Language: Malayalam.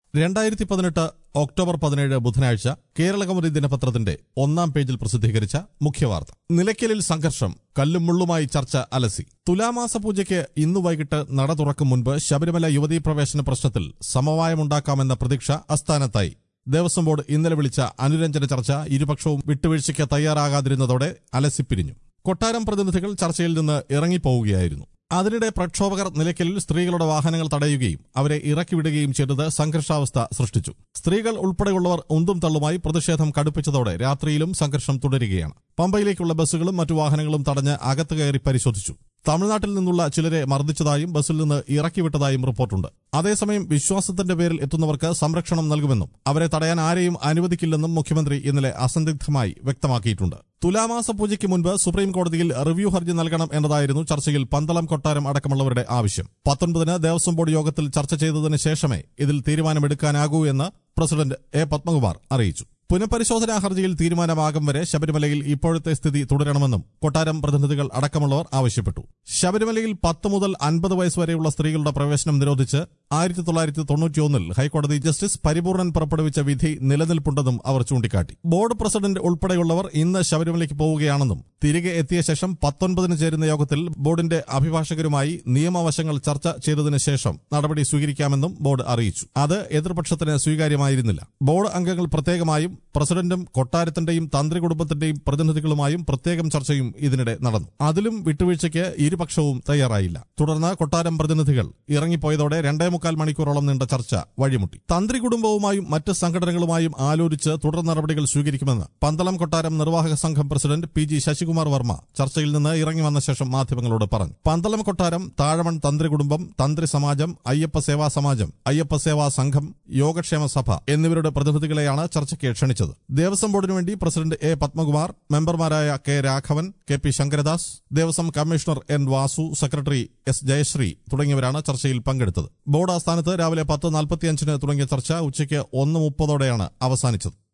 രണ്ടായിരത്തി പതിനെട്ട് ഒക്ടോബർ പതിനേഴ് ബുധനാഴ്ച കേരളകൗമുദി ദിനപത്രത്തിന്റെ ഒന്നാം പേജിൽ പ്രസിദ്ധീകരിച്ച മുഖ്യവാർത്ത നിലയ്ക്കലിൽ സംഘർഷം കല്ലും മുള്ളുമായി ചർച്ച അലസി തുലാമാസ പൂജയ്ക്ക് ഇന്നു വൈകിട്ട് നട തുറക്കും മുൻപ് ശബരിമല യുവതീ പ്രവേശന പ്രശ്നത്തിൽ സമവായമുണ്ടാക്കാമെന്ന പ്രതീക്ഷ അസ്ഥാനത്തായി ദേവസ്വം ബോർഡ് ഇന്നലെ വിളിച്ച അനുരഞ്ജന ചർച്ച ഇരുപക്ഷവും വിട്ടുവീഴ്ചയ്ക്ക് തയ്യാറാകാതിരുന്നതോടെ അലസിപ്പിരിഞ്ഞു കൊട്ടാരം പ്രതിനിധികൾ ചർച്ചയിൽ നിന്ന് ഇറങ്ങിപ്പോവുകയായിരുന്നു അതിനിടെ പ്രക്ഷോഭകർ നിലയ്ക്കലിൽ സ്ത്രീകളുടെ വാഹനങ്ങൾ തടയുകയും അവരെ ഇറക്കിവിടുകയും ചെയ്തത് സംഘർഷാവസ്ഥ സൃഷ്ടിച്ചു സ്ത്രീകൾ ഉൾപ്പെടെയുള്ളവർ ഉന്തും തള്ളുമായി പ്രതിഷേധം കടുപ്പിച്ചതോടെ രാത്രിയിലും സംഘർഷം തുടരുകയാണ് പമ്പയിലേക്കുള്ള ബസ്സുകളും മറ്റു വാഹനങ്ങളും തടഞ്ഞ് അകത്ത് കയറി പരിശോധിച്ചു തമിഴ്നാട്ടിൽ നിന്നുള്ള ചിലരെ മർദ്ദിച്ചതായും ബസ്സിൽ നിന്ന് ഇറക്കിവിട്ടതായും റിപ്പോർട്ടുണ്ട് അതേസമയം വിശ്വാസത്തിന്റെ പേരിൽ എത്തുന്നവർക്ക് സംരക്ഷണം നൽകുമെന്നും അവരെ തടയാൻ ആരെയും അനുവദിക്കില്ലെന്നും മുഖ്യമന്ത്രി ഇന്നലെ അസന്ദിഗ്ധമായി വ്യക്തമാക്കിയിട്ടുണ്ട് തുലാമാസ പൂജയ്ക്ക് മുൻപ് സുപ്രീം കോടതിയിൽ റിവ്യൂ ഹർജി നൽകണം എന്നതായിരുന്നു ചർച്ചയിൽ പന്തളം കൊട്ടാരം അടക്കമുള്ളവരുടെ ആവശ്യം പത്തൊൻപതിന് ദേവസ്വം ബോർഡ് യോഗത്തിൽ ചർച്ച ചെയ്തതിന് ശേഷമേ ഇതിൽ തീരുമാനമെടുക്കാനാകൂ എന്ന് പ്രസിഡന്റ് എ പത്മകുമാർ അറിയിച്ചു പുനഃപരിശോധനാ ഹർജിയിൽ തീരുമാനമാകും വരെ ശബരിമലയിൽ ഇപ്പോഴത്തെ സ്ഥിതി തുടരണമെന്നും കൊട്ടാരം പ്രതിനിധികൾ അടക്കമുള്ളവർ ആവശ്യപ്പെട്ടു ശബരിമലയിൽ പത്ത് മുതൽ അൻപത് വയസ്സ് വരെയുള്ള സ്ത്രീകളുടെ പ്രവേശനം നിരോധിച്ച് ആയിരത്തി തൊള്ളായിരത്തി തൊണ്ണൂറ്റിയൊന്നിൽ ഹൈക്കോടതി ജസ്റ്റിസ് പരിപൂർണൻ പുറപ്പെടുവിച്ച വിധി നിലനിൽപ്പുണ്ടെന്നും അവർ ചൂണ്ടിക്കാട്ടി ബോർഡ് പ്രസിഡന്റ് ഉൾപ്പെടെയുള്ളവർ ഇന്ന് ശബരിമലയ്ക്ക് പോവുകയാണെന്നും തിരികെ എത്തിയ ശേഷം പത്തൊൻപതിന് ചേരുന്ന യോഗത്തിൽ ബോർഡിന്റെ അഭിഭാഷകരുമായി നിയമവശങ്ങൾ ചർച്ച ചെയ്തതിനു ശേഷം നടപടി സ്വീകരിക്കാമെന്നും ബോർഡ് അറിയിച്ചു അത് എതിർപക്ഷത്തിന് സ്വീകാര്യമായിരുന്നില്ല ബോർഡ് അംഗങ്ങൾ പ്രത്യേകമായും പ്രസിഡന്റും കൊട്ടാരത്തിന്റെയും തന്ത്രി കുടുംബത്തിന്റെയും പ്രതിനിധികളുമായും പ്രത്യേകം ചർച്ചയും ഇതിനിടെ നടന്നു അതിലും വിട്ടുവീഴ്ചയ്ക്ക് ഇരുപക്ഷവും തയ്യാറായില്ല തുടർന്ന് കൊട്ടാരം പ്രതിനിധികൾ ഇറങ്ങിപ്പോയതോടെ രണ്ടേ മുക്കാൽ മണിക്കൂറോളം നീണ്ട ചർച്ച വഴിമുട്ടി തന്ത്രി കുടുംബവുമായും മറ്റ് സംഘടനകളുമായും ആലോചിച്ച് തുടർ നടപടികൾ സ്വീകരിക്കുമെന്ന് പന്തളം കൊട്ടാരം നിർവാഹക സംഘം president P G Sasikumar Varma ചർച്ചയിൽ നിന്ന് ഇറങ്ങി വന്ന ശേഷം മാധ്യമങ്ങളോട് പറഞ്ഞു പന്തളം കൊട്ടാരം താഴമൺ തന്ത്രി കുടുംബം തന്ത്രി സമാജം അയ്യപ്പ സേവാ സമാജം അയ്യപ്പ സേവാ സംഘം യോഗക്ഷേമ സഭ എന്നിവരുടെ പ്രതിനിധികളെയാണ് ചർച്ചയ്ക്ക് ക്ഷണിച്ചത് ദേവസ്വം ബോർഡിനു വേണ്ടി പ്രസിഡന്റ് എ പത്മകുമാർ മെമ്പർമാരായ K Raghavan K P Sankaradas Devaswom commissioner N Vasu secretary S Jayashree തുടങ്ങിയവരാണ് ചർച്ചയിൽ പങ്കെടുത്തത് ബോർഡ് ആസ്ഥാനത്ത് രാവിലെ പത്ത് നാൽപ്പത്തിയഞ്ചിന് തുടങ്ങിയ ചർച്ച ഉച്ചയ്ക്ക് ഒന്ന് മുപ്പതോടെയാണ് അവസാനിച്ചത്